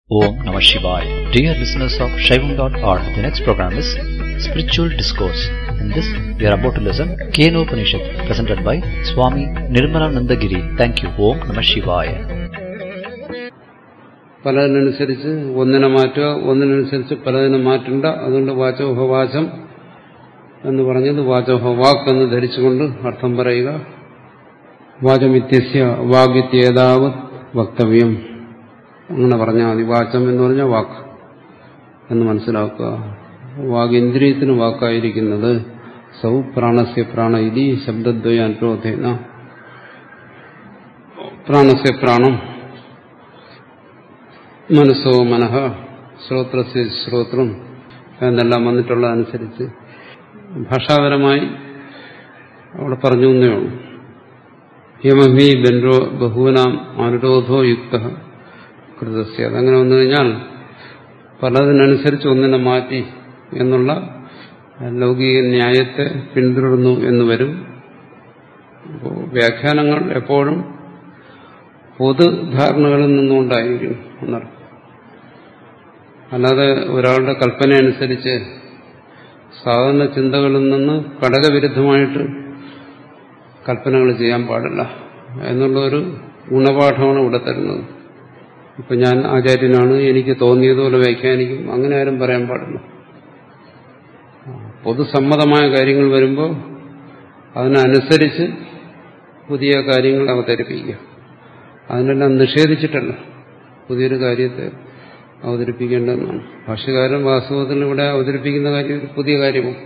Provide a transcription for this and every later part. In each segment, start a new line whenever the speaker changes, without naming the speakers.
Om Namah Shivaya. Dear listeners of Shaivam.org, the next program is Spiritual Discourse. In this, we are about to listen Keno Upanishad, presented by Swami Nirmalananda Giri. Thank you. Om Namah Shivaya.
പലതിനനുസരിച്ച് ഒന്നിനെ മാറ്റുക ഒന്നിനനുസരിച്ച് പലതിനെ മാറ്റണ്ട അതുകൊണ്ട് വാചോഹവാചം എന്ന് പറഞ്ഞത് വാചോഹവാക്ക് എന്ന് ധരിച്ചുകൊണ്ട് അർത്ഥം പറയുക വാചമിത്യസ്യ വാഗിത്യേതാവത് വക്തവ്യം അങ്ങനെ പറഞ്ഞാൽ മതി വാചം എന്ന് പറഞ്ഞാൽ വാക്ക് എന്ന് മനസ്സിലാക്കുക വാഗേന്ദ്രിയത്തിന് വാക്കായിരിക്കുന്നത് സൗ പ്രാണസ്യ പ്രാണ ഇതി ശബ്ദദ്വയാനുരോധേന പ്രാണസ്യ പ്രാണം മനസ്സോ മനഃ ശ്രോത്രസ്യ ശ്രോത്രം എന്നെല്ലാം വന്നിട്ടുള്ളതനുസരിച്ച് ഭാഷാപരമായി അവിടെ പറഞ്ഞു എന്നേ ഉള്ളൂ യമഹി ബെൻറോ ബഹൂനാം അനുരോധോ യുക്ത കൃതസ്യ അതങ്ങനെ വന്നു കഴിഞ്ഞാൽ പലതിനനുസരിച്ച് ഒന്നിനെ മാറ്റി എന്നുള്ള ലൗകിക ന്യായത്തെ പിന്തുടർന്നു എന്ന് വരും വ്യാഖ്യാനങ്ങൾ എപ്പോഴും പൊതുധാരണകളിൽ നിന്നുകൊണ്ടായിരിക്കും എന്നർത്ഥം അല്ലാതെ ഒരാളുടെ കൽപ്പന അനുസരിച്ച് സാധാരണ ചിന്തകളിൽ നിന്ന് ഘടകവിരുദ്ധമായിട്ട് കൽപ്പനകൾ ചെയ്യാൻ പാടില്ല എന്നുള്ളൊരു ഗുണപാഠമാണ് ഇവിടെ തരുന്നത് ഇപ്പൊ ഞാൻ ആചാര്യനാണ് എനിക്ക് തോന്നിയതുപോലെ വ്യാഖ്യാനിക്കും അങ്ങനെ ആരും പറയാൻ പാടില്ല പൊതുസമ്മതമായ കാര്യങ്ങൾ വരുമ്പോൾ അതിനനുസരിച്ച് പുതിയ കാര്യങ്ങൾ അവതരിപ്പിക്കുക അതിനെല്ലാം നിഷേധിച്ചിട്ടല്ല പുതിയൊരു കാര്യത്തെ അവതരിപ്പിക്കേണ്ടതെന്നാണ് ഭാഷ്യകാരൻ വാസ്തവത്തിൽ ഇവിടെ അവതരിപ്പിക്കുന്ന കാര്യം ഒരു പുതിയ കാര്യമാണ്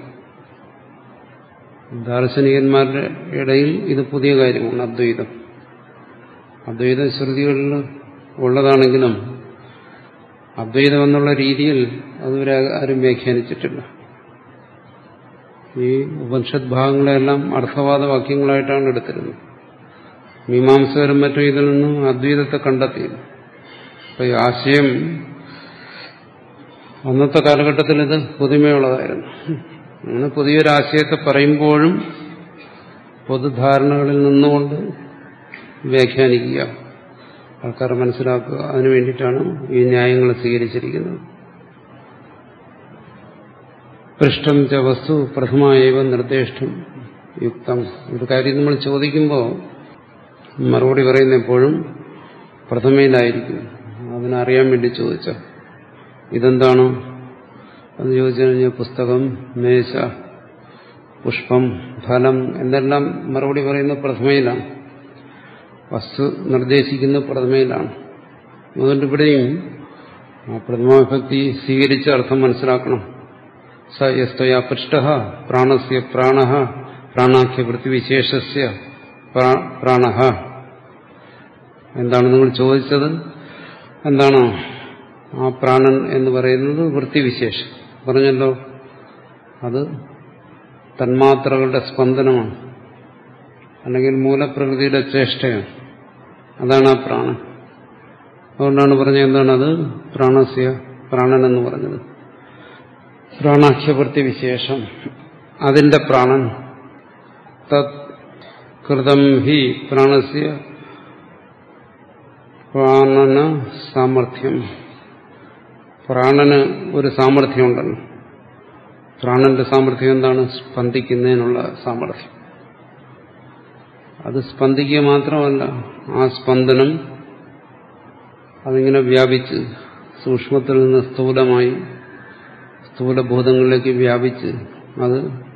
ദാർശനികന്മാരുടെ ഇടയിൽ ഇത് പുതിയ കാര്യമാണ് അദ്വൈതം അദ്വൈത ശ്രുതികളിൽ ഉള്ളതാണെങ്കിലും അദ്വൈതം എന്നുള്ള രീതിയിൽ അതുവരെ ആരും വ്യാഖ്യാനിച്ചിട്ടില്ല ഈ ഉപനിഷത് ഭാഗങ്ങളെല്ലാം അർത്ഥവാദ വാക്യങ്ങളായിട്ടാണ് എടുത്തിരുന്നത് മീമാംസകരും മറ്റും ഇതിൽ നിന്നും അദ്വൈതത്തെ കണ്ടെത്തിയത് അപ്പൊ ഈ ആശയം അന്നത്തെ കാലഘട്ടത്തിൽ ഇത് പുതുമയുള്ളതായിരുന്നു അങ്ങനെ പുതിയൊരു ആശയത്തെ പറയുമ്പോഴും പൊതുധാരണകളിൽ നിന്നുകൊണ്ട് വ്യാഖ്യാനിക്കുക ആൾക്കാർ മനസ്സിലാക്കുക അതിനു വേണ്ടിയിട്ടാണ് ഈ ന്യായങ്ങൾ സ്വീകരിച്ചിരിക്കുന്നത് പൃഷ്ടം ച വസ്തു പ്രഥമായവ നിർദ്ദേശം യുക്തം ഒരു കാര്യം നമ്മൾ ചോദിക്കുമ്പോൾ മറുപടി പറയുന്ന എപ്പോഴും പ്രഥമയിലായിരിക്കും അതിനറിയാൻ വേണ്ടി ചോദിച്ച ഇതെന്താണ് എന്ന് ചോദിച്ചു കഴിഞ്ഞാൽ പുസ്തകം മേശ പുഷ്പം ഫലം എന്നെല്ലാം മറുപടി പറയുന്ന പ്രഥമയിലാണ് വസ്തു നിർദ്ദേശിക്കുന്ന പ്രഥമയിലാണ് അതുകൊണ്ട് ഇവിടെയും ആ പ്രഥമാഭക്തി സ്വീകരിച്ച അർത്ഥം മനസ്സിലാക്കണം സ യസ്തയാ പൃഷ്ട പ്രാണസ്യ പ്രാണ പ്രാണാഖ്യ വൃത്തിവിശേഷസ്യ പ്രാണ എന്താണ് നിങ്ങൾ ചോദിച്ചത് എന്താണ് ആ പ്രാണൻ എന്ന് പറയുന്നത് വൃത്തിവിശേഷം പറഞ്ഞല്ലോ അത് തന്മാത്രകളുടെ സ്പന്ദനമാണ് അല്ലെങ്കിൽ മൂലപ്രകൃതിയുടെ ചേഷ്ടയാണ് അതാണ് ആ പ്രാണൻ അതുകൊണ്ടാണ് പറഞ്ഞത് എന്താണ് അത് പ്രാണസ്യ പ്രാണൻ എന്ന് പറഞ്ഞത് പ്രാണാഖ്യവൃത്തി വിശേഷം അതിന്റെ പ്രാണൻ തത് കൃതം ഹി പ്രാണസ്യ പ്രാണന സാമർഥ്യം പ്രാണന് ഒരു സാമർഥ്യമുണ്ടല്ലോ പ്രാണന്റെ സാമർഥ്യം എന്താണ് സ്പന്ദിക്കുന്നതിനുള്ള സാമർഥ്യം അത് സ്പന്ദിക്കുക മാത്രമല്ല ആ സ്പന്ദനം അതിങ്ങനെ വ്യാപിച്ച് സൂക്ഷ്മത്തിൽ നിന്ന് സ്ഥൂലമായി സ്ഥൂലബോധങ്ങളിലേക്ക് വ്യാപിച്ച് അത്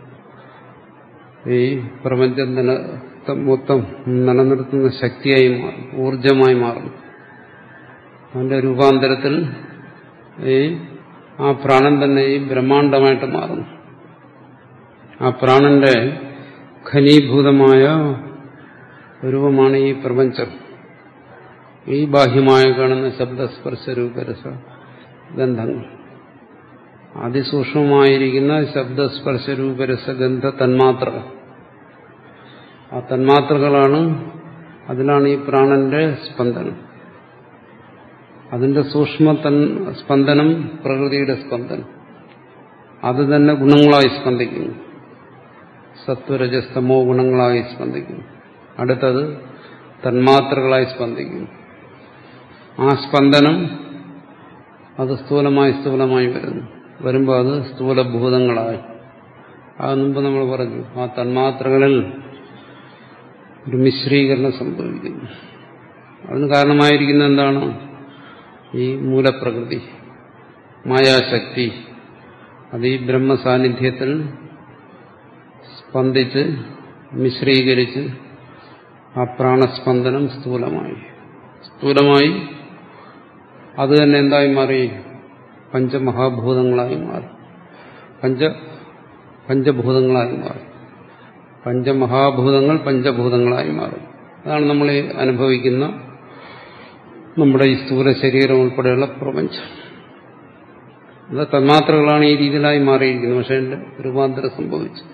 ഈ പ്രപഞ്ചം നില മൊത്തം നിലനിർത്തുന്ന ശക്തിയായി മാറും ഊർജമായി മാറും അതിന്റെ രൂപാന്തരത്തിൽ ഈ ആ പ്രാണൻ തന്നെ ഈ ബ്രഹ്മാണ്ടമായിട്ട് മാറുന്നു ആ പ്രാണന്റെ ഖനീഭൂതമായ രൂപമാണ് ഈ പ്രപഞ്ചം ഈ ബാഹ്യമായ കാണുന്ന ശബ്ദസ്പർശ രൂപരസ ഗന്ധങ്ങൾ അതിസൂക്ഷ്മമായിരിക്കുന്ന ശബ്ദസ്പർശ രൂപരസ ഗന്ധ തന്മാത്രകൾ ആ തന്മാത്രകളാണ് അതിലാണ് ഈ പ്രാണന്റെ സ്പന്ദനം അതിന്റെ സൂക്ഷ്മ തൻ സ്പന്ദനം പ്രകൃതിയുടെ സ്പന്ദനം അത് തന്നെ ഗുണങ്ങളായി സ്പന്ദിക്കുന്നു സത്വരജസ്തമോ ഗുണങ്ങളായി സ്പന്ദിക്കുന്നു അടുത്തത് തന്മാത്രകളായി സ്പന്ദിക്കുന്നു ആ സ്പന്ദനം അത് സ്ഥൂലമായി സ്ഥൂലമായി വരുന്നു വരുമ്പോൾ അത് സ്ഥൂലഭൂതങ്ങളായി അത് മുമ്പ് നമ്മൾ പറഞ്ഞു ആ തന്മാത്രകളിൽ ഒരു മിശ്രീകരണം സംഭവിക്കുന്നു അതിന് കാരണമായിരിക്കുന്ന എന്താണ് ഈ മൂലപ്രകൃതി മായാശക്തി അത് ഈ ബ്രഹ്മസാന്നിധ്യത്തിൽ സ്പന്ദിച്ച് മിശ്രീകരിച്ച് ആ പ്രാണസ്പന്ദനം സ്ഥൂലമായി സ്ഥൂലമായി അത് തന്നെ എന്തായി മാറി പഞ്ചമഹാഭൂതങ്ങളായി മാറി പഞ്ച പഞ്ചഭൂതങ്ങളായി മാറി പഞ്ചമഹാഭൂതങ്ങൾ പഞ്ചഭൂതങ്ങളായി മാറും അതാണ് നമ്മൾ ഈ അനുഭവിക്കുന്ന നമ്മുടെ ഈ സ്ഥൂല ശരീരം ഉൾപ്പെടെയുള്ള പ്രപഞ്ചം അത് തന്മാത്രകളാണ് ഈ രീതിയിലായി മാറിയിരിക്കുന്നത് പക്ഷെ അതിന്റെ രൂപാന്തരം സംഭവിച്ചു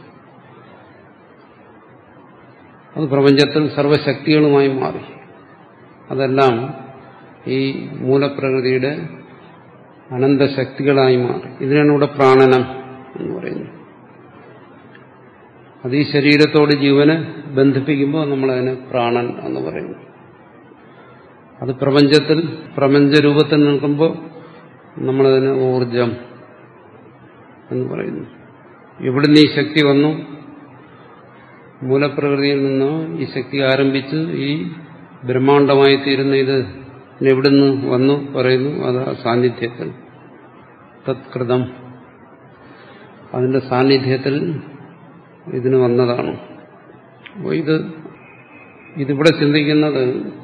അത് പ്രപഞ്ചത്തിൽ സർവശക്തികളുമായി മാറി അതെല്ലാം ഈ മൂലപ്രകൃതിയുടെ അനന്തശക്തികളായി മാറി ഇതിനാണ് ഇവിടെ പ്രാണനം എന്ന് പറയുന്നത് അത് ഈ ശരീരത്തോട് ജീവനെ ബന്ധിപ്പിക്കുമ്പോൾ നമ്മളതിനെ പ്രാണൻ എന്ന് പറയുന്നു അത് പ്രപഞ്ചത്തിൽ പ്രപഞ്ചരൂപത്തിൽ നിൽക്കുമ്പോൾ നമ്മളതിന് ഊർജം എന്ന് പറയുന്നു എവിടുന്ന് ഈ ശക്തി വന്നു മൂലപ്രകൃതിയിൽ നിന്ന് ഈ ശക്തി ആരംഭിച്ച് ഈ ബ്രഹ്മാണ്ടമായി തീരുന്ന ഇത് എവിടുന്ന് വന്നു പറയുന്നു അത് സാന്നിധ്യത്തിൽ തത്കൃതം അതിന്റെ സാന്നിധ്യത്തിൽ ഇതിന് വന്നതാണ് അപ്പോൾ ഇത് ഇതിവിടെ ചിന്തിക്കുന്നത്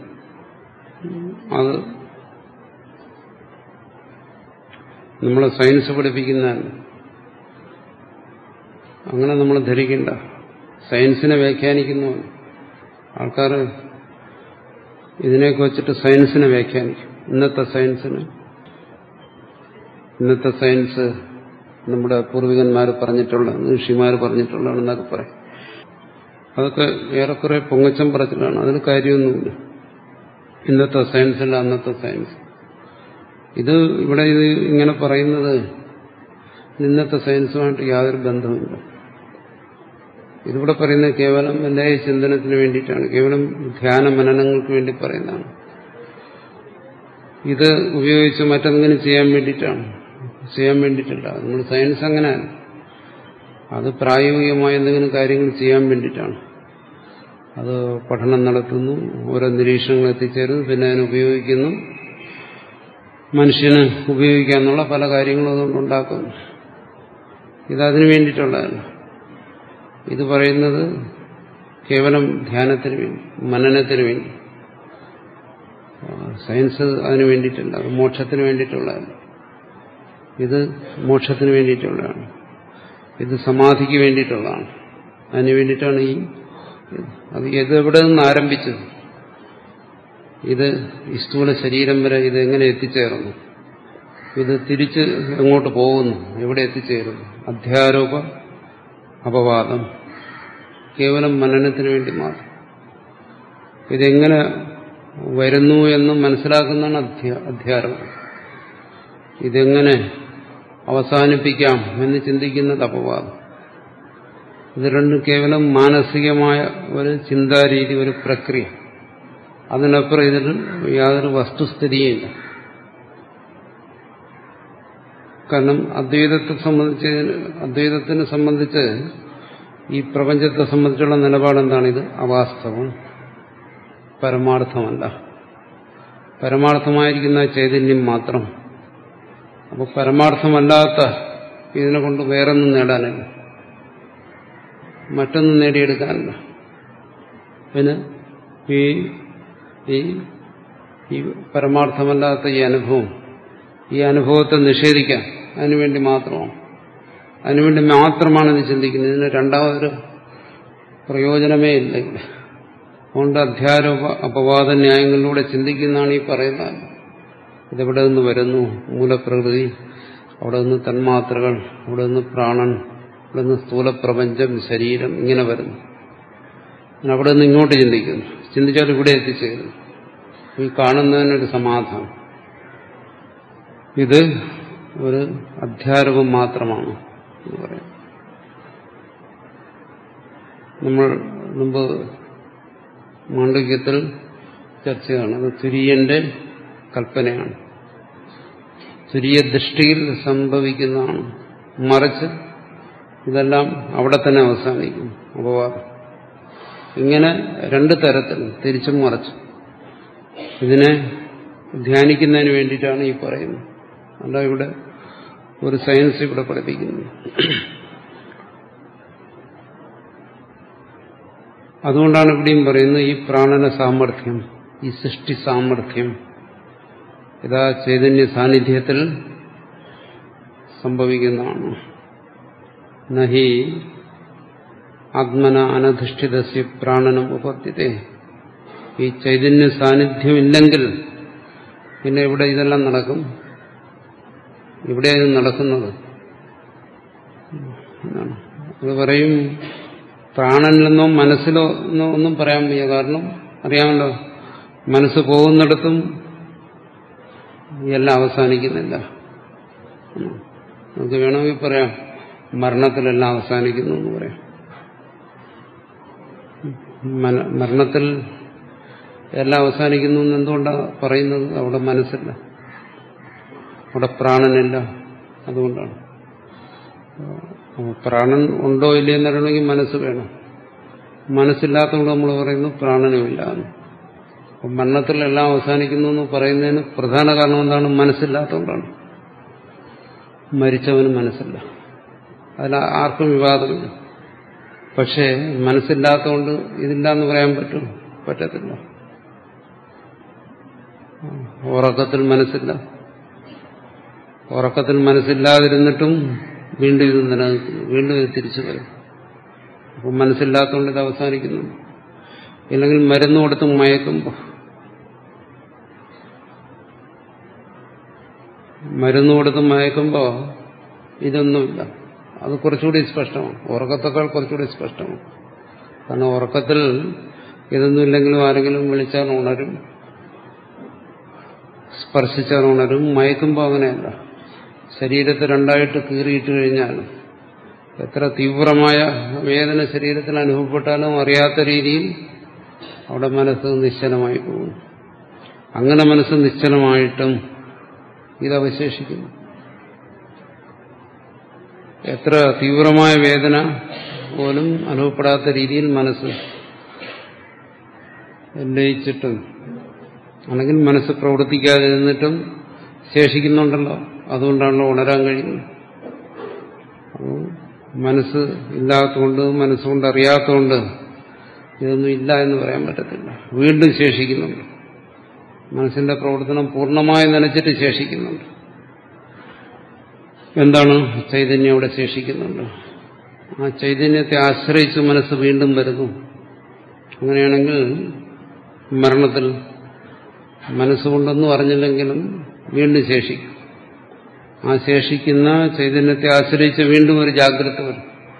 അത് നമ്മളെ സയൻസ് പഠിപ്പിക്കുന്ന അങ്ങനെ നമ്മൾ ധരിക്കണ്ട സയൻസിനെ വ്യാഖ്യാനിക്കുന്നു ആൾക്കാർ ഇതിനെയൊക്കെ വെച്ചിട്ട് സയൻസിനെ വ്യാഖ്യാനിക്കും ഇന്നത്തെ സയൻസിന് ഇന്നത്തെ സയൻസ് നമ്മുടെ പൂർവികന്മാർ പറഞ്ഞിട്ടുള്ള ഋഷിമാർ പറഞ്ഞിട്ടുള്ളതാണെന്നൊക്കെ പറയും അതൊക്കെ ഏറെക്കുറെ പൊങ്ങച്ചം പറച്ചിലാണ് അതിന് കാര്യമൊന്നുമില്ല ഇന്നത്തെ സയൻസല്ല അന്നത്തെ സയൻസ് ഇത് ഇവിടെ ഇത് ഇങ്ങനെ പറയുന്നത് ഇന്നത്തെ സയൻസുമായിട്ട് യാതൊരു ബന്ധവുമില്ല ഇതിവിടെ പറയുന്നത് കേവലം എല്ലാ ചിന്തനത്തിന് വേണ്ടിയിട്ടാണ് കേവലം ധ്യാന മനനങ്ങൾക്ക് വേണ്ടി പറയുന്നതാണ് ഇത് ഉപയോഗിച്ച് മറ്റെന്തെങ്കിലും ചെയ്യാൻ വേണ്ടിയിട്ടാണ് ചെയ്യാൻ വേണ്ടിയിട്ടല്ല നമ്മൾ സയൻസ് അങ്ങനെയാണ് അത് പ്രായോഗികമായ എന്തെങ്കിലും കാര്യങ്ങൾ ചെയ്യാൻ വേണ്ടിയിട്ടാണ് അത് പഠനം നടത്തുന്നു ഓരോ നിരീക്ഷണങ്ങൾ എത്തിച്ചേരുന്നു പിന്നെ അതിനെ ഉപയോഗിക്കുന്നു മനുഷ്യന് ഉപയോഗിക്കാന്നുള്ള പല കാര്യങ്ങളും അതുകൊണ്ട് ഉണ്ടാക്കുന്നു ഇതതിനു വേണ്ടിയിട്ടുള്ളതല്ല ഇത് പറയുന്നത് കേവലം ധ്യാനത്തിന് വേണ്ടി മനനത്തിന് വേണ്ടി സയൻസ് അതിനു വേണ്ടിയിട്ടല്ല അത് മോക്ഷത്തിന് വേണ്ടിയിട്ടുള്ളതല്ല ഇത് മോക്ഷത്തിന് വേണ്ടിയിട്ടുള്ളതാണ് ഇത് സമാധിക്ക് വേണ്ടിയിട്ടുള്ളതാണ് അതിന് വേണ്ടിയിട്ടാണ് ഈ അത് ഇത് എവിടെ നിന്ന് ആരംഭിച്ചത് ഇത് ഈ സ്ഥൂല ശരീരം വരെ ഇത് എങ്ങനെ എത്തിച്ചേർന്നു ഇത് തിരിച്ച് എങ്ങോട്ട് പോകുന്നു എവിടെ എത്തിച്ചേരുന്നു അധ്യാരോപ അപവാദം കേവലം മനനത്തിന് വേണ്ടി മാത്രം ഇതെങ്ങനെ വരുന്നു എന്ന് മനസ്സിലാക്കുന്നതാണ് അധ്യ അധ്യാരോപം ഇതെങ്ങനെ അവസാനിപ്പിക്കാം എന്ന് ചിന്തിക്കുന്നത് അപവാദം ഇത് രണ്ടും കേവലം മാനസികമായ ഒരു ചിന്താരീതി ഒരു പ്രക്രിയ അതിനപ്പുറം ഇതിൽ യാതൊരു വസ്തുസ്ഥിതിയില്ല കാരണം അദ്വൈതത്തെ സംബന്ധിച്ച് അദ്വൈതത്തിനെ സംബന്ധിച്ച് ഈ പ്രപഞ്ചത്തെ സംബന്ധിച്ചുള്ള നിലപാട് എന്താണ് ഇത് അവാസ്തവം പരമാർത്ഥമല്ല പരമാർത്ഥമായിരിക്കുന്ന ചൈതന്യം മാത്രം അപ്പോൾ പരമാർത്ഥമല്ലാത്ത ഇതിനെ കൊണ്ട് വേറൊന്നും നേടാനില്ല മറ്റൊന്നും നേടിയെടുക്കാനില്ല പിന്നെ ഈ ഈ ഈ പരമാർത്ഥമല്ലാത്ത ഈ അനുഭവം ഈ അനുഭവത്തെ നിഷേധിക്കാൻ അതിനുവേണ്ടി മാത്രമാണ് അതിനുവേണ്ടി മാത്രമാണ് ഇത് ചിന്തിക്കുന്നത് ഇതിന് രണ്ടാമതൊരു പ്രയോജനമേ ഇല്ല ഇവിടെ അതുകൊണ്ട് അധ്യാരോപ അപവാദ ന്യായങ്ങളിലൂടെ ചിന്തിക്കുന്നതാണ് ഈ പറയുന്നത് ഇതെവിടെ നിന്ന് വരുന്നു മൂലപ്രകൃതി അവിടെ നിന്ന് തന്മാത്രകൾ അവിടെ നിന്ന് പ്രാണൻ അവിടെ നിന്ന് സ്ഥൂലപ്രപഞ്ചം ശരീരം ഇങ്ങനെ വരുന്നു അവിടെ നിന്ന് ഇങ്ങോട്ട് ചിന്തിക്കുന്നു ചിന്തിച്ചാൽ ഇവിടെ എത്തിച്ചേരുന്നു ഈ കാണുന്നതിനൊരു സമാധാനം ഇത് ഒരു അധ്യാരവും മാത്രമാണ് എന്ന് പറയാം നമ്മൾ മുമ്പ് മാണ്ഡവ്യത്തിൽ ചർച്ച ചെയ്താണ് അത് തുര്യന്റെ കൽപ്പനയാണ് തുരിയ ദൃഷ്ടിയിൽ സംഭവിക്കുന്നതാണ് മറിച്ച് ഇതെല്ലാം അവിടെ തന്നെ അവസാനിക്കും അപവാദം ഇങ്ങനെ രണ്ട് തരത്തിൽ തിരിച്ചും മറിച്ചും ഇതിനെ ധ്യാനിക്കുന്നതിന് വേണ്ടിയിട്ടാണ് ഈ പറയുന്നത് അല്ല ഇവിടെ ഒരു സയൻസ് ഇവിടെ പഠിപ്പിക്കുന്നു അതുകൊണ്ടാണ് ഇവിടെയും പറയുന്നത് ഈ പ്രാണന സാമർഥ്യം ഈ സൃഷ്ടി സാമർഥ്യം ഇതാ ചൈതന്യ സാന്നിധ്യത്തിൽ സംഭവിക്കുന്നതാണ് നഹി ആത്മന അനധിഷ്ഠിതസ്യ പ്രാണനം ഉപദ്ധ്യത്തെ ഈ ചൈതന്യ സാന്നിധ്യമില്ലെങ്കിൽ പിന്നെ ഇവിടെ ഇതെല്ലാം നടക്കും ഇവിടെ ഇത് നടക്കുന്നത് എന്നാണ് അത് പറയും പ്രാണനിലെന്നോ മനസ്സിലോ എന്നോ ഒന്നും പറയാൻ വയ്യ കാരണം അറിയാമല്ലോ മനസ്സ് പോകുന്നിടത്തും എല്ലാം അവസാനിക്കുന്നില്ല നമുക്ക് വേണമെങ്കിൽ പറയാം മരണത്തിലെല്ലാം അവസാനിക്കുന്നു എന്ന് പറയാം മരണത്തിൽ എല്ലാം അവസാനിക്കുന്നു എന്ന് എന്തുകൊണ്ടാണ് പറയുന്നത് അവിടെ മനസ്സില്ല അവിടെ പ്രാണനില്ല അതുകൊണ്ടാണ് പ്രാണൻ ഉണ്ടോ ഇല്ലേ എന്നറിയണമെങ്കിൽ മനസ്സ് വേണം മനസ്സില്ലാത്തതുകൊണ്ട് നമ്മൾ പറയുന്നു പ്രാണനുമില്ല അപ്പം മരണത്തിലെല്ലാം അവസാനിക്കുന്നു എന്ന് പറയുന്നതിന് പ്രധാന കാരണം എന്താണ് മനസ്സില്ലാത്തതുകൊണ്ടാണ് മരിച്ചവന് മനസ്സില്ല അതിൽ ആർക്കും വിവാദമില്ല പക്ഷേ മനസ്സില്ലാത്തതുകൊണ്ട് ഇതില്ല എന്ന് പറയാൻ പറ്റും പറ്റത്തില്ല ഉറക്കത്തിൽ മനസ്സില്ല ഉറക്കത്തിൽ മനസ്സില്ലാതിരുന്നിട്ടും വീണ്ടും ഇത് നിലനിൽക്കുന്നു വീണ്ടും ഇത് തിരിച്ചു വരും അപ്പം മനസ്സില്ലാത്തതുകൊണ്ട് ഇത് അവസാനിക്കുന്നു ഇല്ലെങ്കിൽ മരുന്ന് കൊടുത്ത് മയക്കുമ്പോൾ മരുന്ന് കൊടുത്ത് മയക്കുമ്പോൾ ഇതൊന്നുമില്ല അത് കുറച്ചുകൂടി സ്പഷ്ടമാണ് ഉറക്കത്തേക്കാൾ കുറച്ചുകൂടി സ്പഷ്ടമാണ് കാരണം ഉറക്കത്തിൽ ഇതൊന്നും ഇല്ലെങ്കിലും ആരെങ്കിലും വിളിച്ചാൽ ഉണരും സ്പർശിച്ചാൽ ഉണരും മയക്കുമ്പോൾ അങ്ങനെയല്ല ശരീരത്തെ രണ്ടായിട്ട് കീറിയിട്ട് കഴിഞ്ഞാൽ എത്ര തീവ്രമായ വേദന ശരീരത്തിൽ അനുഭവപ്പെട്ടാലും അറിയാത്ത രീതിയിൽ അവിടെ മനസ്സ് നിശ്ചലമായി പോകും അങ്ങനെ മനസ്സ് നിശ്ചലമായിട്ടും ഇത് അവശേഷിക്കുന്നു എത്ര തീവ്രമായ വേദന പോലും അനുഭവപ്പെടാത്ത രീതിയിൽ മനസ്സ് ലയിച്ചിട്ടും അല്ലെങ്കിൽ മനസ്സ് പ്രവർത്തിക്കാതെ നിന്നിട്ടും ശേഷിക്കുന്നുണ്ടല്ലോ അതുകൊണ്ടാണല്ലോ ഉണരാൻ കഴിയുന്നത് മനസ്സ് ഇല്ലാത്തതുകൊണ്ട് മനസ്സുകൊണ്ട് അറിയാത്തതുകൊണ്ട് ഇതൊന്നും ഇല്ല എന്ന് പറയാൻ പറ്റത്തില്ല വീണ്ടും ശേഷിക്കുന്നുണ്ട് മനസ്സിന്റെ പ്രവർത്തനം പൂർണ്ണമായി നനച്ചിട്ട് ശേഷിക്കുന്നുണ്ട് എന്താണ് ചൈതന്യം അവിടെ ശേഷിക്കുന്നുണ്ട് ആ ചൈതന്യത്തെ ആശ്രയിച്ച് മനസ്സ് വീണ്ടും വരുന്നു അങ്ങനെയാണെങ്കിൽ മരണത്തിൽ മനസ്സുകൊണ്ടൊന്നും അറിഞ്ഞില്ലെങ്കിലും വീണ്ടും ശേഷിക്കും ആ ശേഷിക്കുന്ന ചൈതന്യത്തെ ആശ്രയിച്ച് വീണ്ടും ഒരു ജാഗ്രത വരും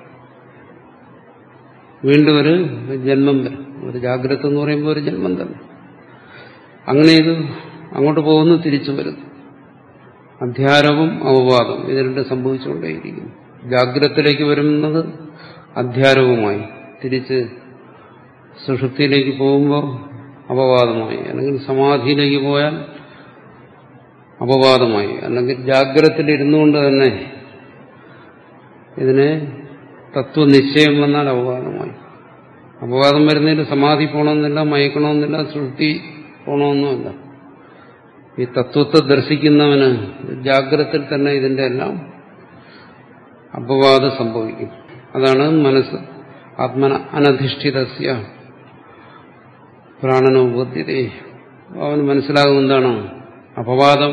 വീണ്ടും ഒരു ജന്മം വരും ഒരു ജാഗ്രത എന്ന് പറയുമ്പോൾ ഒരു ജന്മം തന്നെ അങ്ങനെ ഇത് അങ്ങോട്ട് പോകുന്നു തിരിച്ചു വരുന്നു അധ്യാരവും അവവാദം ഇത് രണ്ട് സംഭവിച്ചുകൊണ്ടേയിരിക്കുന്നു ജാഗ്രതത്തിലേക്ക് വരുന്നത് അധ്യാരവുമായി തിരിച്ച് സുഷുപ്തിയിലേക്ക് പോകുമ്പോൾ അപവാദമായി അല്ലെങ്കിൽ സമാധിയിലേക്ക് പോയാൽ അപവാദമായി അല്ലെങ്കിൽ ജാഗ്രതത്തിൽ ഇരുന്നുകൊണ്ട് തന്നെ ഇതിനെ തത്വനിശ്ചയം വന്നാൽ അപവാദമായി അപവാദം വരുന്നതിൽ സമാധി പോകണമെന്നില്ല മയക്കണമെന്നില്ല സൃഷ്ടി പോകണമെന്നുമില്ല ഈ തത്വത്തെ ദർശിക്കുന്നവന് ജാഗ്രതത്തിൽ തന്നെ ഇതിന്റെ എല്ലാം അപവാദം സംഭവിക്കും അതാണ് മനസ്സ് ആത്മന അനധിഷ്ഠിതസ്യ പ്രാണനോപദ്ധ്യത അവന് മനസ്സിലാകും എന്താണ് അപവാദം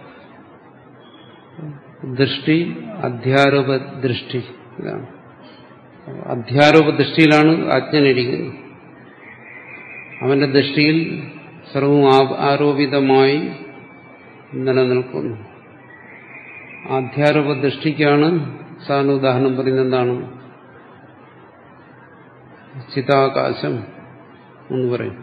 ദൃഷ്ടി അധ്യാരോപ ദൃഷ്ടി ഇതാണ് അധ്യാരോപ ദൃഷ്ടിയിലാണ് അജ്ഞനിരിക്കുന്നത് അവന്റെ ദൃഷ്ടിയിൽ സർവവും ആരോപിതമായി നിലനിൽക്കുന്നു ആധ്യാരോപ ദൃഷ്ടിക്കാണ് സാറിന് ഉദാഹരണം പറയുന്നത് എന്താണ് ചിതാകാശം എന്ന് പറയും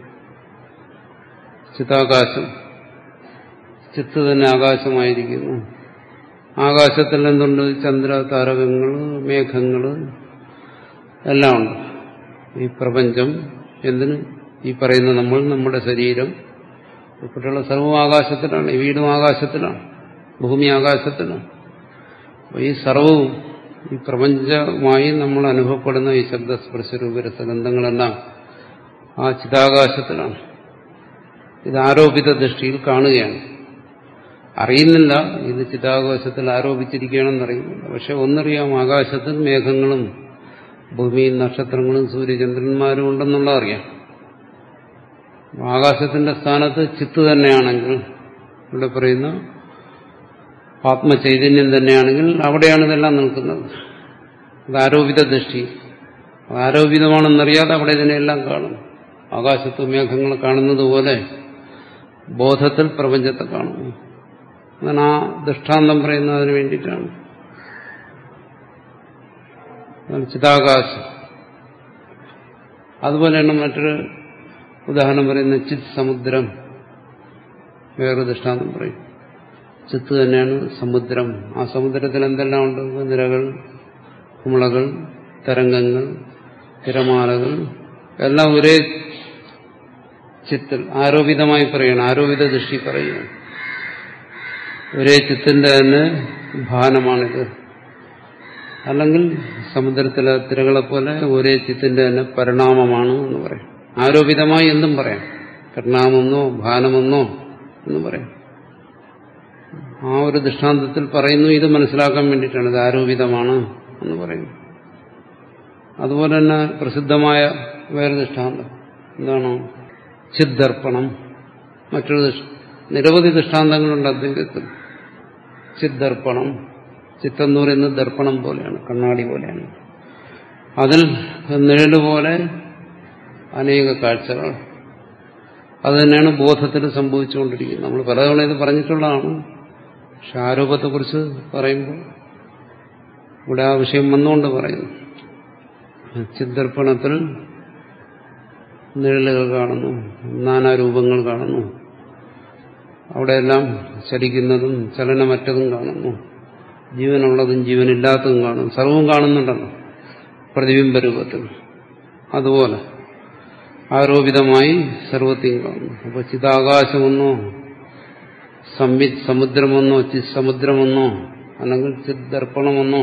ചിതാകാശം ചിത്ത് തന്നെ ആകാശമായിരിക്കുന്നു ആകാശത്തിൽ എന്തുണ്ട് ചന്ദ്ര താരകങ്ങൾ മേഘങ്ങൾ എല്ലാം ഉണ്ട് ഈ പ്രപഞ്ചം എന്തിന് ഈ പറയുന്ന നമ്മൾ നമ്മുടെ ശരീരം ഉൾപ്പെട്ടുള്ള സർവ്വം ആകാശത്തിലാണ് ഈ വീടും ആകാശത്തിലാണ് ഭൂമി ആകാശത്തിലാണ് അപ്പോൾ ഈ സർവവും ഈ പ്രപഞ്ചമായി നമ്മൾ അനുഭവപ്പെടുന്ന ഈ ശബ്ദസ്പർശ രൂപരസഗന്ധങ്ങളെല്ലാം ആ ചിതാകാശത്തിലാണ് ഇത് ആരോപിത ദൃഷ്ടിയിൽ കാണുകയാണ് അറിയുന്നില്ല ഇത് ചിതാകാശത്തിൽ ആരോപിച്ചിരിക്കുകയാണെന്നറിയുന്നില്ല പക്ഷെ ഒന്നറിയാം ആകാശത്തിൽ മേഘങ്ങളും ഭൂമിയും നക്ഷത്രങ്ങളും സൂര്യചന്ദ്രന്മാരും ഉണ്ടെന്നുള്ള അറിയാം ആകാശത്തിന്റെ സ്ഥാനത്ത് ചിത്ത് തന്നെയാണെങ്കിൽ ഇവിടെ പറയുന്ന ആത്മചൈതന്യം തന്നെയാണെങ്കിൽ അവിടെയാണ് ഇതെല്ലാം നിൽക്കുന്നത് അത് ആരോപിത ദൃഷ്ടി ആരോപിതമാണെന്നറിയാതെ അവിടെ ഇതിനെല്ലാം കാണും ആകാശത്ത് മേഘങ്ങൾ കാണുന്നത് പോലെ ബോധത്തിൽ പ്രപഞ്ചത്തെ കാണുന്നു അതാണ് ആ ദൃഷ്ടാന്തം പറയുന്നതിന് വേണ്ടിയിട്ടാണ് ചിതാകാശം അതുപോലെയാണ് മറ്റൊരു ഉദാഹരണം പറയുന്ന ചിത് സമുദ്രം വേറൊരു ദൃഷ്ടാന്തം പറയും ചിത്ത് തന്നെയാണ് സമുദ്രം ആ സമുദ്രത്തിൽ എന്തെല്ലാം ഉണ്ട് നിരകൾ കുമളകൾ തരംഗങ്ങൾ തിരമാലകൾ എല്ലാം ഒരേ ചിത്തിൽ ആരോപിതമായി പറയണം ആരോപിത ദൃഷ്ടി പറയുകയാണ് ഒരേ ചിത്തിന്റെ തന്നെ ഭാനമാണിത് അല്ലെങ്കിൽ സമുദ്രത്തിലെ തിരകളെ പോലെ ഒരേ ചിത്തിന്റെ തന്നെ പരിണാമമാണ് എന്ന് പറയും ആരോപിതമായി എന്തും പറയാം പരിണാമെന്നോ ഭാനമെന്നോ എന്ന് പറയാം ആ ഒരു ദൃഷ്ടാന്തത്തിൽ പറയുന്നു ഇത് മനസ്സിലാക്കാൻ വേണ്ടിയിട്ടാണ് ഇത് ആരോപിതമാണ് എന്ന് പറയുന്നു അതുപോലെ തന്നെ പ്രസിദ്ധമായ വേറെ ദൃഷ്ടാന്തം എന്താണ് ചിദ്ദർപ്പണം മറ്റൊരു നിരവധി ദൃഷ്ടാന്തങ്ങളുണ്ട് അദ്വൈതത്തിൽ ചിദ്ദർപ്പണം ചിത്തെന്ന് പറയുന്നത് ദർപ്പണം പോലെയാണ് കണ്ണാടി പോലെയാണ് അതിൽ നിഴല് പോലെ അനേക കാഴ്ചകൾ അത് തന്നെയാണ് ബോധത്തിൽ സംഭവിച്ചുകൊണ്ടിരിക്കുന്നത് നമ്മൾ പലതവണ ഇത് പറഞ്ഞിട്ടുള്ളതാണ് പക്ഷെ ആരോപത്തെക്കുറിച്ച് പറയുമ്പോൾ ഇവിടെ ആ വിഷയം വന്നുകൊണ്ട് പറയുന്നു ചിന്തർപ്പണത്തിൽ നിഴലുകൾ കാണുന്നു നാനാരൂപങ്ങൾ കാണുന്നു അവിടെയെല്ലാം ചലിക്കുന്നതും ചലനമറ്റതും കാണുന്നു ജീവനുള്ളതും ജീവനില്ലാത്തതും കാണുന്നു സർവവും കാണുന്നുണ്ടല്ലോ പ്രതിബിംബ രൂപത്തിൽ അതുപോലെ ആരോപിതമായി സർവത്തെയും കാണുന്നു അപ്പോൾ ചിതാകാശമെന്നോ സംവിത് സമുദ്രമെന്നോ ചിത് സമുദ്രമെന്നോ അല്ലെങ്കിൽ ചിത് ദർപ്പണമെന്നോ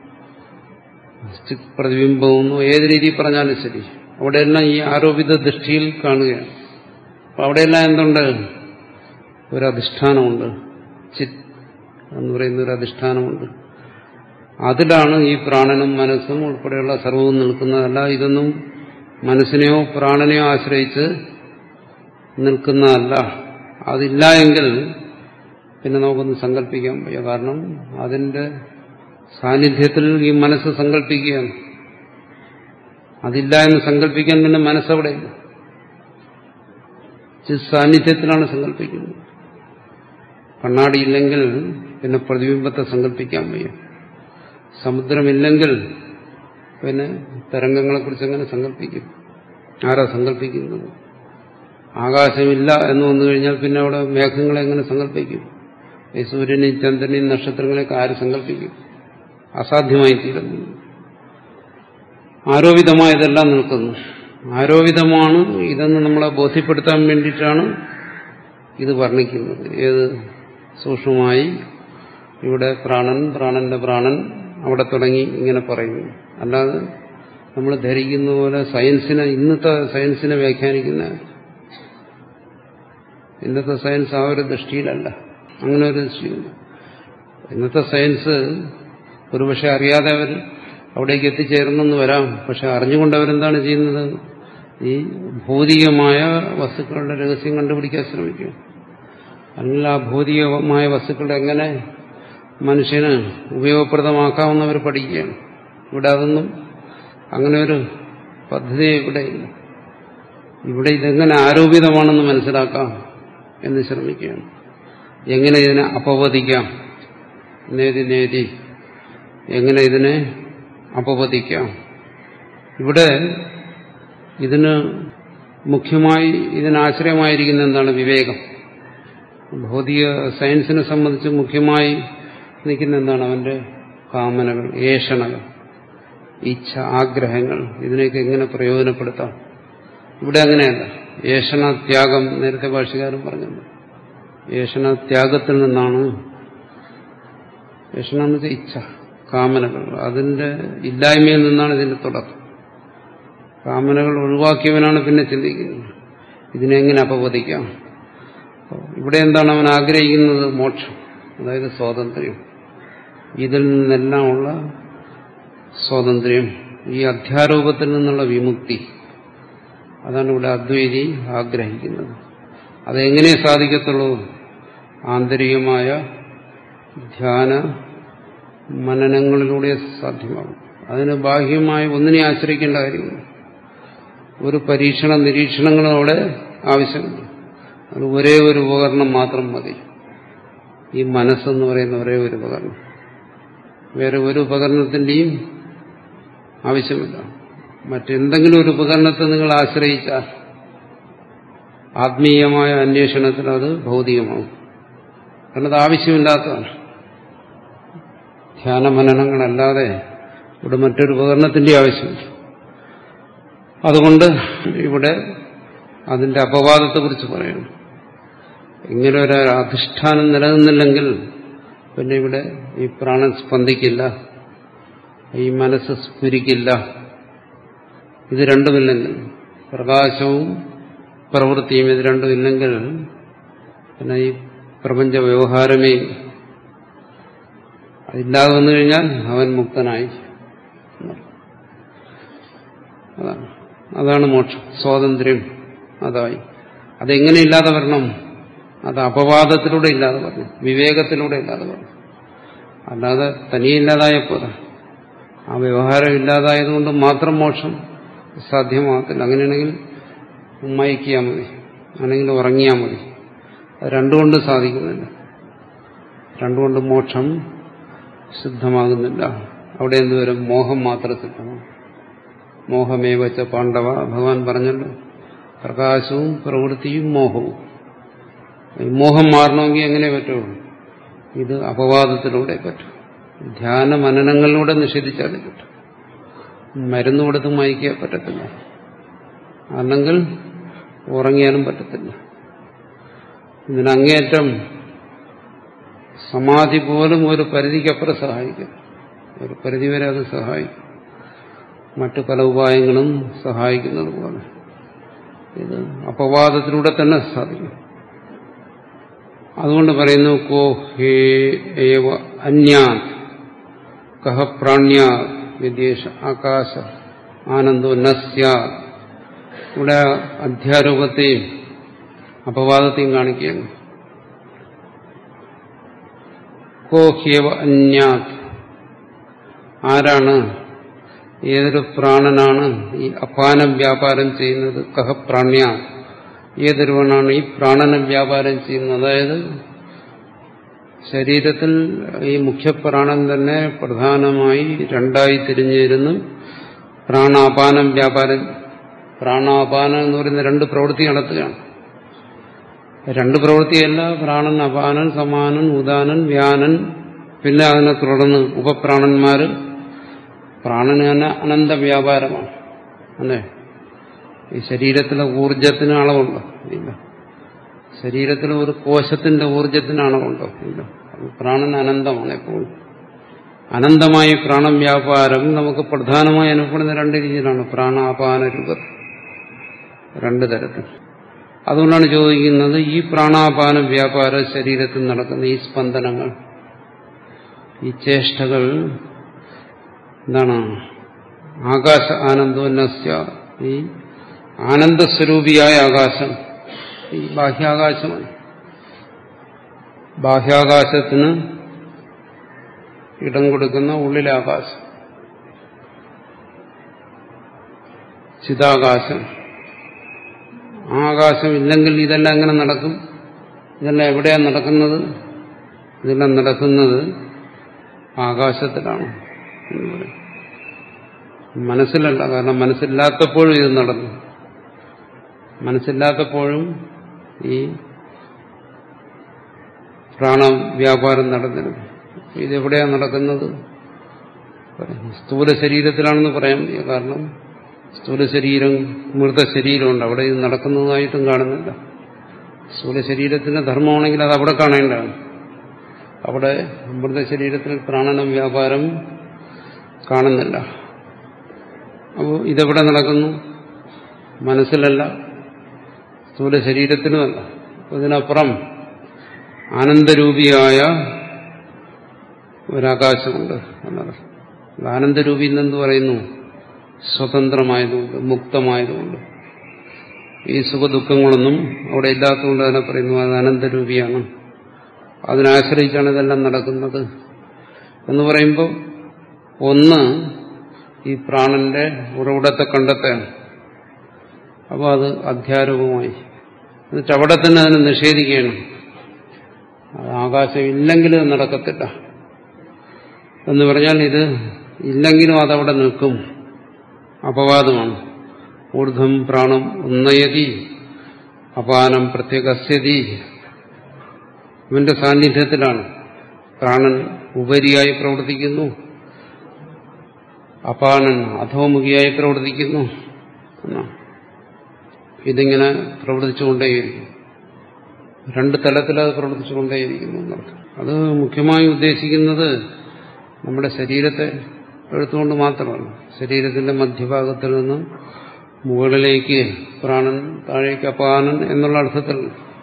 ചിത് പ്രതിബിംബമെന്നോ ഏത് രീതിയിൽ പറഞ്ഞാലും ശരി അവിടെയെല്ലാം ഈ ആരോപിത ദൃഷ്ടിയിൽ കാണുകയാണ് അപ്പൊ അവിടെയെല്ലാം എന്തുണ്ട് ഒരു അധിഷ്ഠാനമുണ്ട് ചിത് എന്ന് പറയുന്ന ഒരു അധിഷ്ഠാനമുണ്ട് അതിലാണ് ഈ പ്രാണനും മനസ്സും ഉൾപ്പെടെയുള്ള സർവവും നിൽക്കുന്നതല്ല ഇതൊന്നും മനസ്സിനെയോ പ്രാണനെയോ ആശ്രയിച്ച് നിൽക്കുന്നതല്ല അതില്ല എങ്കിൽ പിന്നെ നമുക്കൊന്ന് സങ്കല്പിക്കാൻ വയ്യ കാരണം അതിന്റെ സാന്നിധ്യത്തിൽ ഈ മനസ്സ് സങ്കല്പിക്കുകയാണ് അതില്ല എന്ന് സങ്കല്പിക്കാൻ പിന്നെ മനസ്സവിടെ സാന്നിധ്യത്തിലാണ് സങ്കല്പിക്കുന്നത് കണ്ണാടിയില്ലെങ്കിൽ പിന്നെ പ്രതിബിംബത്തെ സങ്കല്പിക്കാൻ വയ്യ സമുദ്രമില്ലെങ്കിൽ പിന്നെ തരംഗങ്ങളെക്കുറിച്ച് എങ്ങനെ സങ്കല്പിക്കും ആരാ സങ്കല്പിക്കുന്നത് ആകാശമില്ല എന്ന് വന്നു കഴിഞ്ഞാൽ പിന്നെ അവിടെ മേഘങ്ങളെ എങ്ങനെ സങ്കല്പിക്കും ഈ സൂര്യനെയും ചന്ദ്രനെയും നക്ഷത്രങ്ങളെയൊക്കെ ആര് സങ്കല്പിക്കും അസാധ്യമായി തീരുന്നു ആരോപിതമായതെല്ലാം നിൽക്കുന്നു ആരോപിതമാണ് ഇതെന്ന് നമ്മളെ ബോധ്യപ്പെടുത്താൻ വേണ്ടിയിട്ടാണ് ഇത് വർണ്ണിക്കുന്നത് ഏത് സൂക്ഷ്മമായി ഇവിടെ പ്രാണൻ പ്രാണന്റെ പ്രാണൻ അവിടെ തുടങ്ങി ഇങ്ങനെ പറയുന്നു അല്ലാതെ നമ്മൾ ധരിക്കുന്ന പോലെ സയൻസിനെ ഇന്നത്തെ സയൻസിനെ വ്യാഖ്യാനിക്കുന്ന ഇന്നത്തെ സയൻസ് ആ ഒരു ദൃഷ്ടിയിലല്ല അങ്ങനെ ഒരു ദൃഷ്ടിയില്ല ഇന്നത്തെ സയൻസ് ഒരുപക്ഷെ അറിയാതെ അവർ അവിടേക്ക് എത്തിച്ചേർന്നെന്ന് വരാം പക്ഷെ അറിഞ്ഞുകൊണ്ട് അവരെന്താണ് ചെയ്യുന്നത് ഈ ഭൗതികമായ വസ്തുക്കളുടെ രഹസ്യം കണ്ടുപിടിക്കാൻ ശ്രമിക്കും അല്ലെങ്കിൽ ആ ഭൗതികമായ വസ്തുക്കളെ എങ്ങനെ മനുഷ്യന് ഉപയോഗപ്രദമാക്കാമെന്നവർ പഠിക്കുകയാണ് ഇവിടെ അതൊന്നും അങ്ങനെ ഒരു പദ്ധതി ഇവിടെ ഇല്ല ഇവിടെ ഇതെങ്ങനെ ആരോപിതമാണെന്ന് മനസ്സിലാക്കാം എന്ന് ശ്രമിക്കുകയാണ് എങ്ങനെ ഇതിനെ അപവദിക്കാം നേതി നേതി എങ്ങനെ ഇതിനെ അപവദിക്കാം ഇവിടെ ഇതിന് മുഖ്യമായി ഇതിനാശ്രയമായിരിക്കുന്ന എന്താണ് വിവേകം ഭൗതിക സയൻസിനെ സംബന്ധിച്ച് മുഖ്യമായി നിൽക്കുന്ന എന്താണ് അവന്റെ കാമനകൾ ഏഷണകൾ ഇച്ഛ ആഗ്രഹങ്ങൾ ഇതിനെയൊക്കെ എങ്ങനെ പ്രയോജനപ്പെടുത്താം ഇവിടെ അങ്ങനെയല്ല ഏഷണത്യാഗം നേരത്തെ ഭാഷകാരൻ പറഞ്ഞത് ഏഷണത്യാഗത്തിൽ നിന്നാണ് ഏഷണ എന്ന് വെച്ചാൽ ഇച്ഛ കാമനകൾ അതിന്റെ ഇല്ലായ്മയിൽ നിന്നാണ് ഇതിന്റെ തുടക്കം കാമനകൾ ഒഴിവാക്കിയവനാണ് പിന്നെ ചിന്തിക്കുന്നത് ഇതിനെങ്ങനെ അപവദിക്കാം ഇവിടെ എന്താണ് അവൻ ആഗ്രഹിക്കുന്നത് മോക്ഷം അതായത് സ്വാതന്ത്ര്യം ഇതിൽ നിന്നെല്ലാമുള്ള സ്വാതന്ത്ര്യം ഈ അധ്യാരോപത്തിൽ നിന്നുള്ള വിമുക്തി അതാണ് ഇവിടെ അദ്വൈതി ആഗ്രഹിക്കുന്നത് അതെങ്ങനെ സാധിക്കത്തുള്ളൂ ആന്തരികമായ ധ്യാന മനനങ്ങളിലൂടെ സാധ്യമാകും അതിന് ബാഹ്യമായ ഒന്നിനെ ആശ്രയിക്കേണ്ട കാര്യമില്ല ഒരു പരീക്ഷണ നിരീക്ഷണങ്ങളും അവിടെ ആവശ്യമില്ല അത് ഒരേ ഒരു ഉപകരണം മാത്രം മതി ഈ മനസ്സെന്ന് പറയുന്ന ഒരേ ഒരു ഉപകരണം വേറെ ഒരു ഉപകരണത്തിന്റെയും ആവശ്യമില്ല മറ്റെന്തെങ്കിലും ഒരു ഉപകരണത്തെ നിങ്ങൾ ആശ്രയിച്ചാൽ ആത്മീയമായ അന്വേഷണത്തിൽ അത് ഭൗതികമാവും കാരണം അത് ആവശ്യമില്ലാത്തതാണ് ധ്യാനമനനങ്ങളല്ലാതെ ഇവിടെ മറ്റൊരു ഉപകരണത്തിന്റെ ആവശ്യമില്ല അതുകൊണ്ട് ഇവിടെ അതിന്റെ അപവാദത്തെക്കുറിച്ച് പറയുന്നു ഇങ്ങനെ ഒരു അധിഷ്ഠാനം നിലനിന്നില്ലെങ്കിൽ പിന്നെ ഇവിടെ ഈ പ്രാണൻ സ്പന്ദിക്കില്ല ഈ മനസ്സ് സ്ഫുരിക്കില്ല ഇത് രണ്ടുമില്ലെങ്കിൽ പ്രകാശവും പ്രവൃത്തിയും ഇത് രണ്ടും ഇല്ലെങ്കിൽ പിന്നെ ഈ പ്രപഞ്ച വ്യവഹാരമേ അതില്ലാതെ വന്നു കഴിഞ്ഞാൽ അവൻ മുക്തനായി അതാണ് അതാണ് മോക്ഷം സ്വാതന്ത്ര്യം അതായി അതെങ്ങനെ ഇല്ലാതെ വരണം അത് അപവാദത്തിലൂടെ ഇല്ലാതെ വരണം വിവേകത്തിലൂടെ ഇല്ലാതെ വരണം അല്ലാതെ തനിയെ ഇല്ലാതായപ്പോൾ ആ വ്യവഹാരം ഇല്ലാതായതുകൊണ്ട് മാത്രം മോക്ഷം സാധ്യമാകത്തില്ല അങ്ങനെയാണെങ്കിൽ ഉമ്മയിക്കിയാൽ മതി അല്ലെങ്കിൽ ഉറങ്ങിയാൽ മതി അത് രണ്ടുകൊണ്ട് സാധിക്കുന്നില്ല രണ്ടുകൊണ്ട് മോക്ഷം സിദ്ധമാകുന്നില്ല അവിടെ എന്തുവരും മോഹം മാത്രം സിദ്ധമാണ് മോഹമേ വച്ച പാണ്ഡവ ഭഗവാൻ പറഞ്ഞല്ലോ പ്രകാശവും പ്രവൃത്തിയും മോഹവും ഈ മോഹം മാറണമെങ്കിൽ എങ്ങനെ പറ്റുള്ളൂ ഇത് അപവാദത്തിലൂടെ പറ്റും ധ്യാന മനനങ്ങളിലൂടെ നിഷേധിച്ചാലേ പറ്റും മരുന്ന് കൊടുത്ത് മയക്കാൻ പറ്റത്തില്ല അല്ലെങ്കിൽ ഉറങ്ങിയാലും പറ്റത്തില്ല ഇതിനങ്ങേറ്റം സമാധി പോലും ഒരു പരിധിക്കപ്പുറം സഹായിക്കും ഒരു പരിധിവരെ അത് സഹായിക്കും മറ്റു പല ഉപായങ്ങളും സഹായിക്കുന്നത് പോലെ ഇത് അപവാദത്തിലൂടെ തന്നെ സാധിക്കും അതുകൊണ്ട് പറയുന്നു കോ ഹേ ഏവ അന്യാ കഹ പ്രാണ്യ വിദേശ ആകാശ ആനന്ദോ നസ്യ ഇവിടെ അധ്യാരോപത്തെയും അപവാദത്തെയും കാണിക്കുകയാണ് കോ ഹ്യവ അന്യാത് ആരാണ് ഏതൊരു പ്രാണനാണ് ഈ അപാന വ്യാപാരം ചെയ്യുന്നത് കഹ പ്രാണ്യ ഏതൊരുവനാണ് ഈ പ്രാണന വ്യാപാരം ചെയ്യുന്നത് അതായത് ശരീരത്തിൽ ഈ മുഖ്യപ്രാണൻ തന്നെ പ്രധാനമായി രണ്ടായി തിരിഞ്ഞിരുന്നു പ്രാണാപാനം വ്യാപാരം പ്രാണാപാനം എന്ന് പറയുന്ന രണ്ട് പ്രവൃത്തി നടത്തുകയാണ് രണ്ട് പ്രവൃത്തിയല്ല പ്രാണൻ അപാനൻ സമാനൻ ഉദാനൻ വ്യാനൻ പിന്നെ അതിനെ തുടർന്ന് ഉപപ്രാണന്മാര് പ്രാണന് തന്നെ അനന്ത വ്യാപാരമാണ് അല്ലേ ഈ ശരീരത്തിലെ ഊർജത്തിന് അളവുണ്ടോ ഇല്ല ശരീരത്തിലെ ഒരു കോശത്തിന്റെ ഊർജത്തിന് അളവുണ്ടോ ഇല്ല പ്രാണൻ അനന്തമാണ് എപ്പോഴും അനന്തമായ പ്രാണം വ്യാപാരം നമുക്ക് പ്രധാനമായി അനുഭവപ്പെടുന്ന രണ്ട് രീതിയിലാണ് പ്രാണാപാന രൂപത്തിൽ രണ്ട് തരത്തിൽ അതുകൊണ്ടാണ് ചോദിക്കുന്നത് ഈ പ്രാണാപാന വ്യാപാര ശരീരത്തിൽ നടക്കുന്ന ഈ സ്പന്ദനങ്ങൾ ഈ ചേഷ്ടകൾ എന്താണ് ആകാശ ആനന്ദോന്നസ്യ ഈ ആനന്ദസ്വരൂപിയായ ആകാശം ഈ ബാഹ്യാകാശമാണ് ബാഹ്യാകാശത്തിന് ഇടം കൊടുക്കുന്ന ഉള്ളിലെ ആകാശം ചിതാകാശം ആ ആകാശം ഇല്ലെങ്കിൽ ഇതെല്ലാം എങ്ങനെ നടക്കും ഇതെല്ലാം എവിടെയാണ് നടക്കുന്നത് ഇതെല്ലാം നടക്കുന്നത് ആകാശത്തിലാണ് എന്ന് പറയും മനസ്സിലല്ല കാരണം മനസ്സില്ലാത്തപ്പോഴും ഇത് നടന്നു മനസ്സില്ലാത്തപ്പോഴും ഈ പ്രാണവ്യാപാരം നടന്നിരുന്നു ഇതെവിടെയാണ് നടക്കുന്നത് സ്ഥൂല ശരീരത്തിലാണെന്ന് പറയാൻ വയ്യ കാരണം സ്ഥൂല ശരീരം മൃത ശരീരമുണ്ട് അവിടെ ഇത് നടക്കുന്നതായിട്ടും കാണുന്നില്ല സ്ഥൂല ശരീരത്തിന്റെ ധർമ്മമാണെങ്കിൽ അത് അവിടെ കാണേണ്ടതാണ് അവിടെ മൃതശരീരത്തിൽ പ്രാണനം വ്യാപാരം കാണുന്നില്ല അപ്പോൾ ഇതെവിടെ നടക്കുന്നു മനസ്സിലല്ല സ്ഥൂല ശരീരത്തിനുമല്ല ഇതിനപ്പുറം ആനന്ദരൂപിയായ ഒരാകാശമുണ്ട് എന്നർത്ഥം ആനന്ദരൂപി എന്നെന്ത് പറയുന്നു സ്വതന്ത്രമായതുകൊണ്ട് മുക്തമായതുകൊണ്ട് ഈ സുഖദുഃഖങ്ങളൊന്നും അവിടെ ഇല്ലാത്തതുകൊണ്ട് തന്നെ പറയുന്നു അത് അനന്തരൂപിയാണ് അതിനാശ്രയിച്ചാണ് ഇതെല്ലാം നടക്കുന്നത് എന്ന് പറയുമ്പോൾ ഒന്ന് ഈ പ്രാണന്റെ ഉറവിടത്തെ കണ്ടെത്തുകയാണ് അപ്പോൾ അത് അധ്യാരൂപമായി എന്നിട്ട് അവിടെ തന്നെ അതിനെ നിഷേധിക്കുകയാണ് ആകാശം ഇല്ലെങ്കിലും ഇത് നടക്കത്തില്ല എന്ന് പറഞ്ഞാൽ ഇത് ഇല്ലെങ്കിലും അതവിടെ നിൽക്കും അപവാദമാണ് ഊർധ്വം പ്രാണം ഉന്നയതി അപാനം പ്രത്യേകസ്യതി ഇവന്റെ സാന്നിധ്യത്തിലാണ് പ്രാണൻ ഉപരിയായി പ്രവർത്തിക്കുന്നു അപാനൻ അധോമുഖിയായി പ്രവർത്തിക്കുന്നു എന്നാണ് ഇതിങ്ങനെ പ്രവർത്തിച്ചുകൊണ്ടേയിരിക്കും രണ്ട് തലത്തിലത് പ്രവർത്തിച്ചുകൊണ്ടേയിരിക്കുന്നു എന്നർത്ഥം അത് മുഖ്യമായി ഉദ്ദേശിക്കുന്നത് നമ്മുടെ ശരീരത്തെ എടുത്തുകൊണ്ട് മാത്രമല്ല ശരീരത്തിന്റെ മധ്യഭാഗത്തിൽ നിന്ന് മുകളിലേക്ക് പ്രാണൻ താഴേക്ക് അപാനൻ എന്നുള്ള അർത്ഥത്തിൽ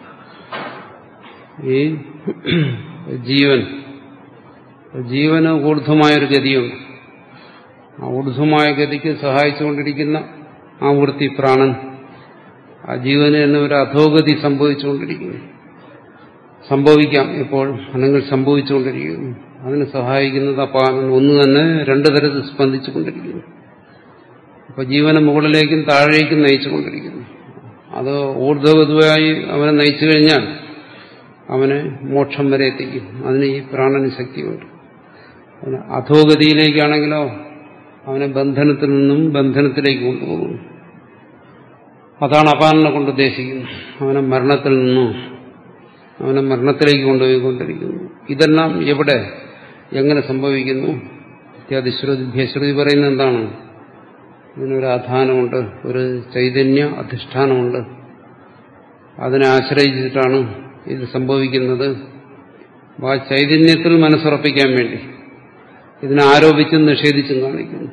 ഈ ജീവൻ ജീവന് ഊർധ്വമായൊരു ഗതിയുണ്ട് ആ ഊർധ്വമായ ഗതിക്ക് സഹായിച്ചുകൊണ്ടിരിക്കുന്ന ആ വൃത്തി പ്രാണൻ ആ ജീവന് തന്നെ ഒരു അധോഗതി സംഭവിച്ചുകൊണ്ടിരിക്കുന്നു സംഭവിക്കാം ഇപ്പോൾ അല്ലെങ്കിൽ സംഭവിച്ചുകൊണ്ടിരിക്കുന്നു അതിന് സഹായിക്കുന്നത് അപാനൻ ഒന്ന് തന്നെ രണ്ടു തരത്തിൽ സ്പന്ദിച്ചുകൊണ്ടിരിക്കുന്നു അപ്പൊ ജീവനെ മുകളിലേക്കും താഴേക്കും നയിച്ചുകൊണ്ടിരിക്കുന്നു അത് ഊർധ്വഗതുവായി അവനെ നയിച്ചു കഴിഞ്ഞാൽ അവനെ മോക്ഷം വരെ എത്തിക്കും അതിന് ഈ പ്രാണന് ശക്തിയുണ്ട് അവന് അധോഗതിയിലേക്കാണെങ്കിലോ അവനെ ബന്ധനത്തിൽ നിന്നും ബന്ധനത്തിലേക്ക് കൊണ്ടുപോകുന്നു അതാണ് അപാലനെ കൊണ്ട് ഉദ്ദേശിക്കുന്നത് അവനെ മരണത്തിൽ നിന്നും അവനെ മരണത്തിലേക്ക് കൊണ്ടുപോയിക്കൊണ്ടിരിക്കുന്നു ഇതെല്ലാം എവിടെ എങ്ങനെ സംഭവിക്കുന്നു ഇത്യാദി ശ്രുതി ഭ്യശ്രുതി പറയുന്നത് എന്താണ് ഇതിനൊരു ആധാനമുണ്ട് ഒരു ചൈതന്യ അധിഷ്ഠാനമുണ്ട് അതിനെ ആശ്രയിച്ചിട്ടാണ് ഇത് സംഭവിക്കുന്നത് ആ ചൈതന്യത്തിൽ മനസ്സുറപ്പിക്കാൻ വേണ്ടി ഇതിനെ ആരോപിച്ചും നിഷേധിച്ചും കാണിക്കുന്നു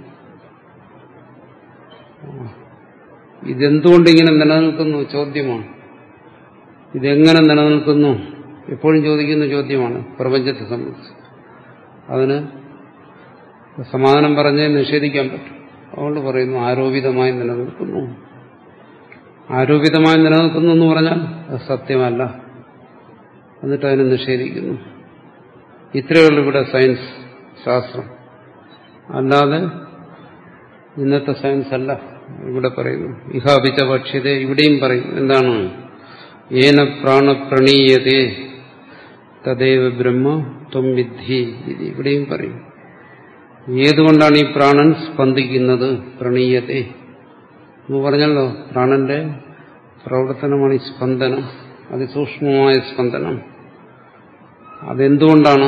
ഇതെന്തുകൊണ്ടിങ്ങനെ നിലനിൽക്കുന്നു ചോദ്യമാണ് ഇതെങ്ങനെ നിലനിൽക്കുന്നു എപ്പോഴും ചോദിക്കുന്ന ചോദ്യമാണ് പ്രപഞ്ചത്തെ സംബന്ധിച്ച് അതിന് സമാധാനം പറഞ്ഞേ നിഷേധിക്കാൻ പറ്റും അതുകൊണ്ട് പറയുന്നു ആരോപിതമായി നിലനിൽക്കുന്നു ആരോപിതമായി നിലനിൽക്കുന്നു എന്ന് പറഞ്ഞാൽ അത് സത്യമല്ല എന്നിട്ട് അതിനെ നിഷേധിക്കുന്നു ഇത്രയേ ഉള്ളൂ ഇവിടെ സയൻസ് ശാസ്ത്രം അല്ലാതെ ഇന്നത്തെ സയൻസ് അല്ല ഇവിടെ പറയുന്നു ഇഹാപിച്ച ഭക്ഷ്യത ഇവിടെയും പറയും എന്താണ് ഏന പ്രാണപ്രണീയതേ തദൈവ ബ്രഹ്മ ത്വം വിദ്ധി ഇത് ഇവിടെയും പറയും ഏതുകൊണ്ടാണ് ഈ പ്രാണൻ സ്പന്ദിക്കുന്നത് പ്രണീയത്തെ എന്ന് പറഞ്ഞല്ലോ പ്രാണന്റെ പ്രവർത്തനമാണ് ഈ സ്പന്ദനം അതിസൂക്ഷ്മമായ സ്പന്ദനം അതെന്തുകൊണ്ടാണ്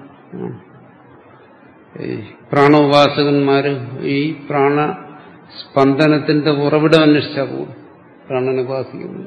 ഈ പ്രാണോപാസകന്മാര് ഈ പ്രാണ സ്പന്ദനത്തിന്റെ ഉറവിടം അന്വേഷിച്ചാൽ പോകും പ്രാണനെ ഉപാസിക്കുന്നു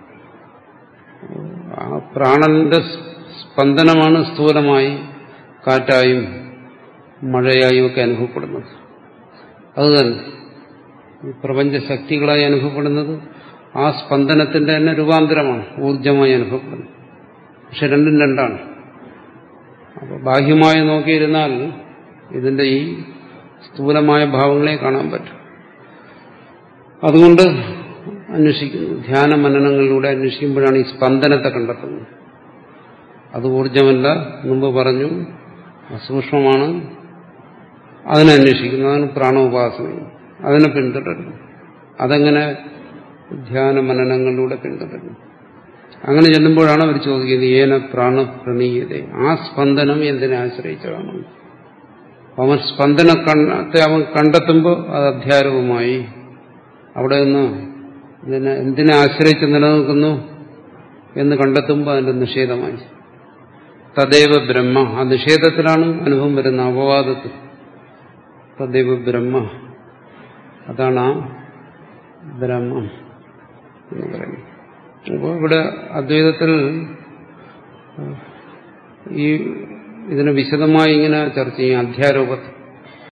ആ പ്രാണന്റെ സ്പന്ദനമാണ് സ്ഥൂലമായി കാറ്റായും മഴയായും ഒക്കെ അനുഭവപ്പെടുന്നത് അതുതന്നെ ഈ പ്രപഞ്ച ശക്തികളായി അനുഭവപ്പെടുന്നത് ആ സ്പന്ദനത്തിന്റെ തന്നെ രൂപാന്തരമാണ് ഊർജമായി അനുഭവപ്പെടുന്നത് പക്ഷെ രണ്ടും രണ്ടാണ് അപ്പോൾ ബാഹ്യമായി നോക്കിയിരുന്നാൽ ഇതിന്റെ ഈ സ്ഥൂലമായ ഭാവങ്ങളെ കാണാൻ പറ്റും അതുകൊണ്ട് അന്വേഷിക്കുന്നു ധ്യാന മനനങ്ങളിലൂടെ അന്വേഷിക്കുമ്പോഴാണ് ഈ സ്പന്ദനത്തെ കണ്ടെത്തുന്നത് അത് ഊർജമല്ല മുമ്പ് പറഞ്ഞു സൂക്ഷ്മമാണ് അതിനെ അന്വേഷിക്കുന്നു അതാണ് പ്രാണോപാസന അതിനെ പിന്തുടരുന്നു അതെങ്ങനെ ധ്യാന മനനങ്ങളിലൂടെ പിന്തുടരുന്നു അങ്ങനെ ചെല്ലുമ്പോഴാണ് അവർ ചോദിക്കുന്നത് ഏന പ്രാണപ്രണീയത ആ സ്പന്ദനം എന്തിനെ ആശ്രയിച്ചതാണ് അവൻ സ്പന്ദന കണ്ണത്തെ അവൻ കണ്ടെത്തുമ്പോൾ അത് അധ്യാരവുമായി അവിടെ നിന്ന് ഇതിനെ എന്തിനെ ആശ്രയിച്ച് നിലനിൽക്കുന്നു എന്ന് കണ്ടെത്തുമ്പോൾ അതിന്റെ നിഷേധമായി തദൈവ ബ്രഹ്മ ആ നിഷേധത്തിലാണ് അനുഭവം വരുന്ന അപവാദത്തിൽ തദൈവ ബ്രഹ്മ അതാണ് ആ ബ്രഹ്മം എന്ന് പറയുന്നത് അപ്പോൾ ഇവിടെ അദ്വൈതത്തിൽ ഈ ഇതിനെ വിശദമായി ഇങ്ങനെ ചർച്ച ചെയ്യും അധ്യാരോപത്തിൽ